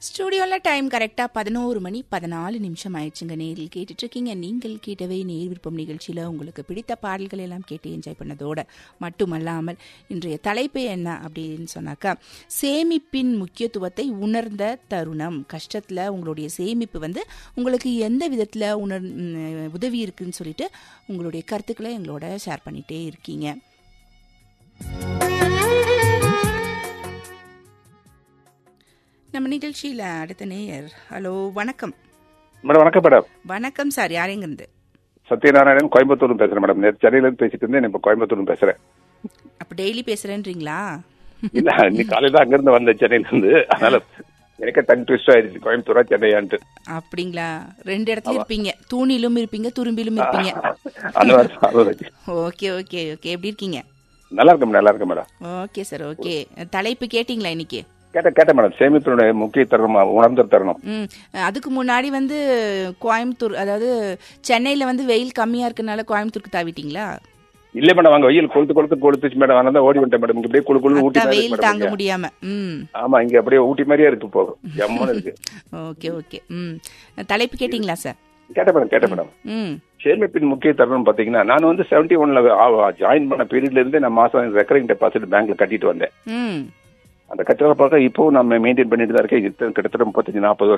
ஸ்டூடியோவில் time கரெக்டாக பதினோரு மணி பதினாலு நிமிஷம் ஆயிடுச்சுங்க நேரில் கேட்டுட்டு இருக்கீங்க நீங்கள் கேட்டவே நேர் விருப்பம் நிகழ்ச்சியில் உங்களுக்கு பிடித்த பாடல்கள் எல்லாம் கேட்டு என்ஜாய் பண்ணதோட மட்டுமல்லாமல் இன்றைய தலைப்பு என்ன அப்படின்னு சொன்னாக்கா சேமிப்பின் முக்கியத்துவத்தை உணர்ந்த தருணம் கஷ்டத்தில் உங்களுடைய சேமிப்பு வந்து உங்களுக்கு எந்த விதத்தில் உணர் ம், உதவி இருக்குன்னு சொல்லிட்டு உங்களுடைய கருத்துக்களை எங்களோட ஷேர் பண்ணிட்டே இருக்கீங்க நம்ம நிகழ்ச்சியில் அடுத்த நேயர் ஹலோ வணக்கம் மேடம் வணக்கம் மேடம் வணக்கம் சார் யாரெங்கிருந்து சத்யநாராயணன் கோயம்புத்தூர் பேசுறேன் மேடம் நேற்று சென்னையில இருந்து பேசிட்டு இருந்தேன் இப்போ கோயம்புத்தூர் பேசுறேன் அப்போ டெய்லி பேசுறேன்றீங்களா இல்ல இன்னைக்கு காலையில அங்க இருந்து வந்தேன் சென்னையில இருந்து அதனால எனக்கே டங் ட்விஸ்ட் ஆயிடுச்சு கோயம்புத்தூரா சென்னையான்ட்டு அப்படிங்களா ரெண்டு இடத்துல இருப்பீங்க தூணிலும் இருப்பீங்க துரும்பிலும் இருப்பீங்க அந்த மாதிரி தான் அது வச்சு. ஓகே ஓகே ஓகே எப்படி இருக்கீங்க நல்லா இருக்கேன் நல்லா இருக்கேன் மேடம் ஓகே சார் ஓகே தலைப்பு கேட்டிங்களா இன்னைக்கு கேட்டேன் கேட்டேன் மேடம் சேமிப்பினுடைய முக்கிய தருணம் உணர்ந்த தருணம் ம் அதுக்கு முன்னாடி வந்து கோயம்புத்தூர் அதாவது சென்னையில் வந்து வெயில் கம்மியாக இருக்கனால கோயம்புத்தூருக்கு தாவிட்டீங்களா இல்ல மேடம் அங்க வெயில் கொளுத்து கொளுத்து கொளுத்துச்சு மேடம் அதனால தான் ஓடி வந்துட்டேன் மேடம் இங்க அப்படியே குளு குளு ஊட்டி அதான் மாதிரி வெயில் இருக்கு தாங்க மேடம் இங்க. முடியாம ம் ஆமா இங்க அப்படியே ஊட்டி மாதிரியே இருக்கு போகும் ஜம்முன்னு இருக்கு ஓகே ஓகே ம் தலைப்பு கேட்டிங்களா சார் கேட்டேன் மேடம் கேட்டேன் மேடம் ம் சேமிப்பின் முக்கிய தருணம் பாத்தீங்கன்னா நான் வந்து செவன்டி ஒன்ல ஜாயின் பண்ண பீரியட்ல இருந்தே நான் மாசம் ரெக்கரிங் டெபாசிட் பேங்க்ல கட்டிட்டு வந்தேன் ம் அந்த கட்டுற பழக்கம் இப்போ நம்ம மெயின்டைன் பண்ணிட்டு தான் இருக்கேன் இது கிட்டத்தட்ட முப்பத்தஞ்சு நாற்பது